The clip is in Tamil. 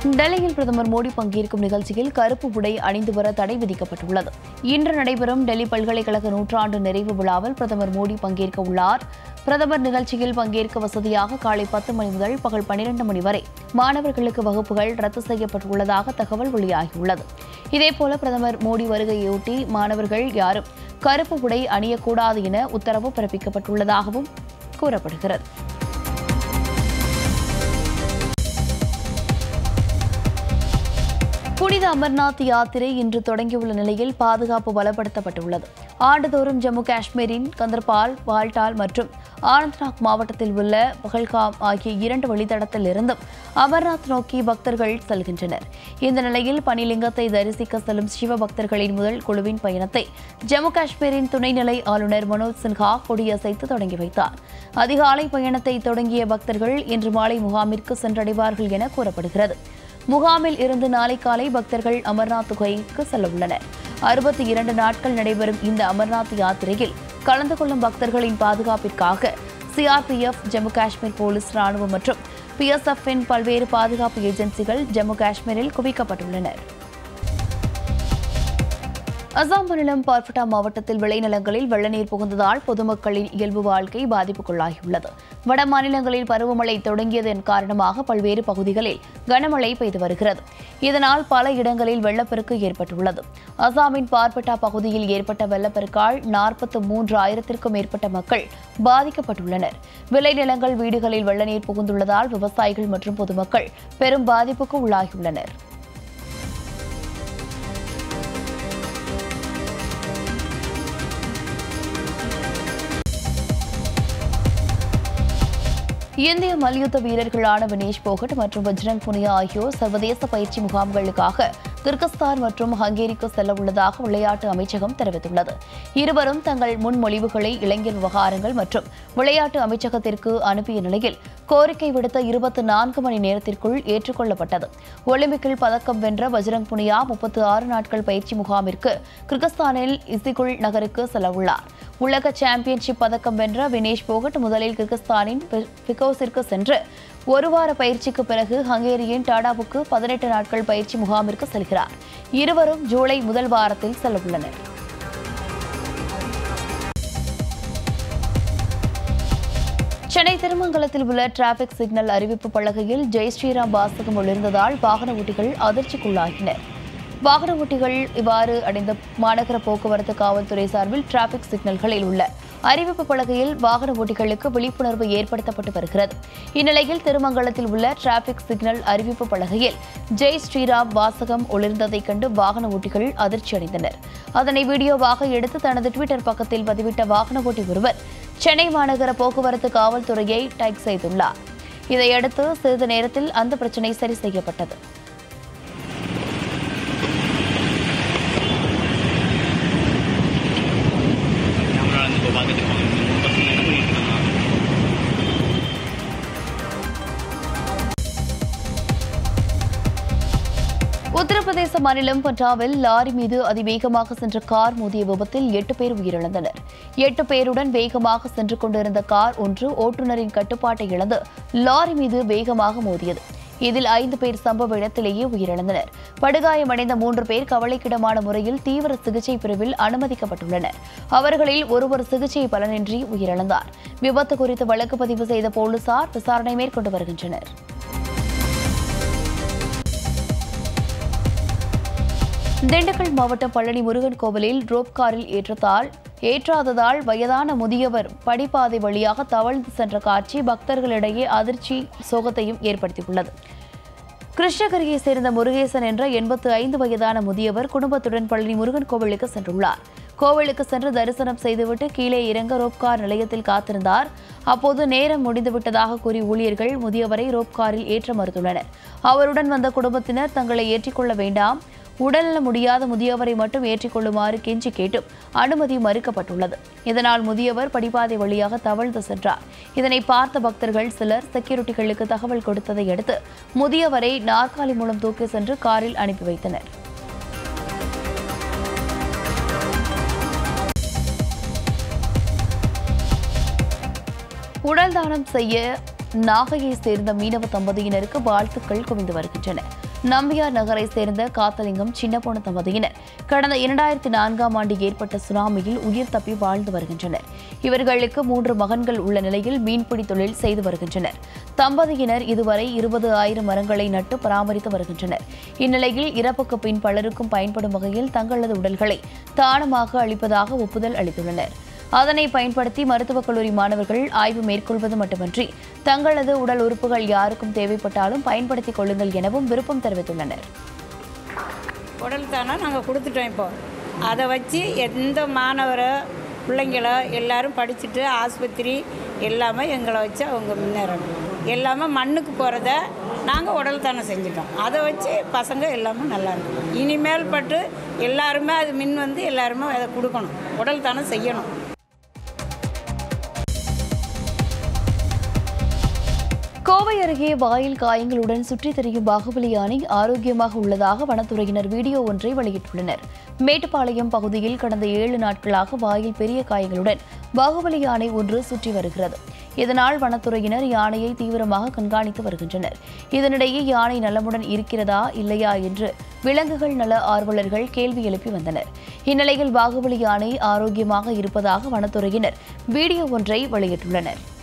டெல்லியில் பிரதமர் மோடி பங்கேற்கும் நிகழ்ச்சியில் கருப்பு உடை அணிந்து வர தடை விதிக்கப்பட்டுள்ளது இன்று நடைபெறும் டெல்லி பல்கலைக்கழக நூற்றாண்டு நிறைவு விழாவில் பிரதமர் மோடி பங்கேற்க உள்ளார் பிரதமர் நிகழ்ச்சியில் பங்கேற்க வசதியாக காலை பத்து மணி முதல் பகல் பன்னிரண்டு மணி வரை மாணவர்களுக்கு வகுப்புகள் ரத்து செய்யப்பட்டுள்ளதாக தகவல் வெளியாகியுள்ளது இதேபோல பிரதமர் மோடி வருகையொட்டி மாணவர்கள் யாரும் கருப்பு உடை அணியக்கூடாது என உத்தரவு பிறப்பிக்கப்பட்டுள்ளதாகவும் கூறப்படுகிறது புனித அமர்நாத் யாத்திரை இன்று தொடங்கியுள்ள நிலையில் பாதுகாப்பு பலப்படுத்தப்பட்டுள்ளது ஆண்டுதோறும் ஜம்மு காஷ்மீரின் கந்தர்பால் பால்டால் மற்றும் ஆனந்த்நாக் மாவட்டத்தில் உள்ள பகல்காம் ஆகிய இரண்டு வழித்தடத்தில் இருந்தும் அமர்நாத் நோக்கி பக்தர்கள் செல்கின்றனர் இந்த நிலையில் பனிலிங்கத்தை தரிசிக்க செல்லும் சிவ பக்தர்களின் முதல் குழுவின் பயணத்தை ஜம்மு காஷ்மீரின் துணைநிலை ஆளுநர் மனோஜ் சின்ஹா கொடியசைத்து தொடங்கி வைத்தார் அதிகாலை பயணத்தை தொடங்கிய பக்தர்கள் இன்று மாலை முகாமிற்கு சென்றடைவார்கள் என கூறப்படுகிறது முகாமில் இருந்து நாளை காலை பக்தர்கள் அமர்நாத் குகைக்கு செல்ல உள்ளனர் அறுபத்தி இரண்டு நாட்கள் நடைபெறும் இந்த அமர்நாத் யாத்திரையில் கலந்து கொள்ளும் பக்தர்களின் பாதுகாப்பிற்காக சிஆர்பிஎஃப் ஜம்மு காஷ்மீர் போலீஸ் ராணுவம் மற்றும் பிஎஸ்எஃப்பின் பல்வேறு பாதுகாப்பு ஏஜென்சிகள் ஜம்மு காஷ்மீரில் குவிக்கப்பட்டுள்ளனர் அசாம் மாநிலம் பார்பட்டா மாவட்டத்தில் விளைநிலங்களில் வெள்ளநீர் புகுந்ததால் பொதுமக்களின் இயல்பு வாழ்க்கை பாதிப்புக்குள்ளாகியுள்ளது வட மாநிலங்களில் பருவமழை தொடங்கியதன் காரணமாக பல்வேறு பகுதிகளில் கனமழை பெய்து வருகிறது இதனால் பல இடங்களில் வெள்ளப்பெருக்கு ஏற்பட்டுள்ளது அசாமின் பார்பட்டா பகுதியில் ஏற்பட்ட வெள்ளப்பெருக்கால் நாற்பத்து மூன்று ஆயிரத்திற்கும் மேற்பட்ட மக்கள் பாதிக்கப்பட்டுள்ளனர் விளைநிலங்கள் வீடுகளில் வெள்ளநீர் புகுந்துள்ளதால் விவசாயிகள் மற்றும் பொதுமக்கள் பெரும் பாதிப்புக்கு உள்ளாகியுள்ளனர் இந்திய மல்யுத்த வீரர்களான வினேஷ் போகட் மற்றும் பஜ்ரங் புனியா ஆகியோர் சர்வதேச பயிற்சி முகாம்களுக்காக கிர்கிஸ்தான் மற்றும் ஹங்கேரிக்கு செல்ல உள்ளதாக விளையாட்டு அமைச்சகம் தெரிவித்துள்ளது இருவரும் தங்கள் முன்மொழிவுகளை இளைஞர் விவகாரங்கள் மற்றும் விளையாட்டு அமைச்சகத்திற்கு அனுப்பிய நிலையில் கோரிக்கை விடுத்த இருபத்தி நான்கு மணி நேரத்திற்குள் ஏற்றுக்கொள்ளப்பட்டது ஒலிம்பிக்கில் பதக்கம் வென்ற பஜ்ரங் புனியா முப்பத்து ஆறு நாட்கள் பயிற்சி முகாமிற்கு கிர்கிஸ்தானில் இசிகுல் நகருக்கு செல்ல உள்ளார் உலக சாம்பியன்ஷிப் பதக்கம் வென்ற வினேஷ் போகட் முதலில் கிர்கிஸ்தானின் பிகோஸிற்கு சென்று ஒரு வார பயிற்சிக்கு பிறகு ஹங்கேரியின் டாடாவுக்கு பதினெட்டு நாட்கள் பயிற்சி முகாமிற்கு செல்கிறார் இருவரும் ஜூலை முதல் வாரத்தில் செல்ல உள்ளனர் சென்னை திருமங்கலத்தில் உள்ள டிராபிக் சிக்னல் அறிவிப்பு பலகையில் ஜெய் ஸ்ரீராம் வாசகம் ஒளிர்ந்ததால் வாகன ஓட்டிகள் அதிர்ச்சிக்குள்ளாகினர் வாகன ஓட்டிகள் இவ்வாறு அடைந்த மாநகர போக்குவரத்து காவல்துறை சார்பில் டிராபிக் சிக்னல்களில் உள்ள அறிவிப்பு பலகையில் வாகன ஓட்டிகளுக்கு விழிப்புணர்வு ஏற்படுத்தப்பட்டு வருகிறது இந்நிலையில் திருமங்கலத்தில் உள்ள டிராபிக் சிக்னல் அறிவிப்பு பலகையில் ஜெய் ஸ்ரீராம் வாசகம் ஒளிர்ந்ததைக் கண்டு வாகன ஓட்டிகள் அதிர்ச்சியடைந்தனர் அதனை வீடியோவாக எடுத்து தனது ட்விட்டர் பக்கத்தில் பதிவிட்ட வாகன ஓட்டி ஒருவர் சென்னை மாநகர போக்குவரத்து காவல்துறையை டேக் செய்துள்ளார் இதையடுத்து சிறிது நேரத்தில் அந்த பிரச்சினை சரி செய்யப்பட்டது கேமரா வந்து இப்போ பார்த்துட்டு இருப்பாங்க இந்த பசங்க என்ன பண்ணிட்டு இருக்காங்க உத்தரப்பிரதேச மாநிலம் பஞ்சாபில் லாரி மீது அதிவேகமாக சென்ற கார் மோதிய விபத்தில் எட்டு பேர் உயிரிழந்தனர் எட்டு பேருடன் வேகமாக சென்று கொண்டிருந்த கார் ஒன்று ஓட்டுநரின் கட்டுப்பாட்டை இழந்து லாரி மீது வேகமாக மோதியது இதில் ஐந்து பேர் சம்பவ இடத்திலேயே உயிரிழந்தனர் படுகாயமடைந்த மூன்று பேர் கவலைக்கிடமான முறையில் தீவிர சிகிச்சை பிரிவில் அனுமதிக்கப்பட்டுள்ளனர் அவர்களில் ஒருவர் சிகிச்சை பலனின்றி உயிரிழந்தார் விபத்து குறித்து வழக்கு பதிவு செய்த போலீசார் விசாரணை மேற்கொண்டு வருகின்றனர் திண்டுக்கல் மாவட்டம் பழனி முருகன் கோவிலில் ரோப் காரில் ஏற்றத்தால் ஏற்றாததால் வயதான முதியவர் படிப்பாதை வழியாக தவழ்ந்து சென்ற காட்சி பக்தர்களிடையே அதிர்ச்சி சோகத்தையும் ஏற்படுத்தியுள்ளது கிருஷ்ணகிரியை சேர்ந்த முருகேசன் என்ற எண்பத்து ஐந்து வயதான முதியவர் குடும்பத்துடன் பழனி முருகன் கோவிலுக்கு சென்றுள்ளார் கோவிலுக்கு சென்று தரிசனம் செய்துவிட்டு கீழே இறங்க ரோப்கார் நிலையத்தில் காத்திருந்தார் அப்போது நேரம் முடிந்துவிட்டதாக கூறி ஊழியர்கள் முதியவரை ரோப்காரில் ஏற்ற மறுத்துள்ளனர் அவருடன் வந்த குடும்பத்தினர் தங்களை ஏற்றிக்கொள்ள வேண்டாம் உடல்நல முடியாத முதியவரை மட்டும் ஏற்றிக்கொள்ளுமாறு கெஞ்சி கேட்டும் அனுமதி மறுக்கப்பட்டுள்ளது இதனால் முதியவர் படிப்பாதை வழியாக தவழ்ந்து சென்றார் இதனை பார்த்த பக்தர்கள் சிலர் செக்யூரிட்டிகளுக்கு தகவல் கொடுத்ததை அடுத்து முதியவரை நாற்காலி மூலம் தூக்கி சென்று காரில் அனுப்பி வைத்தனர் உடல் தானம் செய்ய நாகையை சேர்ந்த மீனவ தம்பதியினருக்கு வாழ்த்துக்கள் குவிந்து வருகின்றன நம்பியார் நகரை சேர்ந்த காத்தலிங்கம் சின்னப்பொண்ணு தம்பதியினர் கடந்த இரண்டாயிரத்தி நான்காம் ஆண்டு ஏற்பட்ட சுனாமியில் உயிர் தப்பி வாழ்ந்து வருகின்றனர் இவர்களுக்கு மூன்று மகன்கள் உள்ள நிலையில் மீன்பிடி தொழில் செய்து வருகின்றனர் தம்பதியினர் இதுவரை இருபது ஆயிரம் மரங்களை நட்டு பராமரித்து வருகின்றனர் இந்நிலையில் இறப்புக்கு பின் பலருக்கும் பயன்படும் வகையில் தங்களது உடல்களை தானமாக அளிப்பதாக ஒப்புதல் அளித்துள்ளனர் அதனை பயன்படுத்தி மருத்துவக் கல்லூரி மாணவர்கள் ஆய்வு மேற்கொள்வது மட்டுமன்றி தங்களது உடல் உறுப்புகள் யாருக்கும் தேவைப்பட்டாலும் பயன்படுத்திக் கொள்ளுங்கள் எனவும் விருப்பம் தெரிவித்துள்ளனர் உடல் தானே நாங்கள் கொடுத்துட்டோம் இப்போ அதை வச்சு எந்த மாணவரோ பிள்ளைங்களோ எல்லாரும் படிச்சுட்டு ஆஸ்பத்திரி எல்லாமே எங்களை வச்சு அவங்க முன்னேறணும் எல்லாமே மண்ணுக்கு போகிறத நாங்கள் உடல் தானே செஞ்சிட்டோம் அதை வச்சு பசங்க எல்லாமே நல்லா இருக்கும் இனிமேல் பட்டு எல்லாருமே அது மின் வந்து எல்லாருமே அதை கொடுக்கணும் உடல் தானே செய்யணும் கோவை அருகே வாயில் காயங்களுடன் சுற்றித் திரியும் பாகுபலி யானை ஆரோக்கியமாக உள்ளதாக வனத்துறையினர் வீடியோ ஒன்றை வெளியிட்டுள்ளனர் மேட்டுப்பாளையம் பகுதியில் கடந்த ஏழு நாட்களாக வாயில் பெரிய காயங்களுடன் பாகுபலி யானை ஒன்று சுற்றி வருகிறது இதனால் வனத்துறையினர் யானையை தீவிரமாக கண்காணித்து வருகின்றனர் இதனிடையே யானை நலமுடன் இருக்கிறதா இல்லையா என்று விலங்குகள் நல ஆர்வலர்கள் கேள்வி எழுப்பி வந்தனர் இந்நிலையில் பாகுபலி யானை ஆரோக்கியமாக இருப்பதாக வனத்துறையினர் வீடியோ ஒன்றை வெளியிட்டுள்ளனர்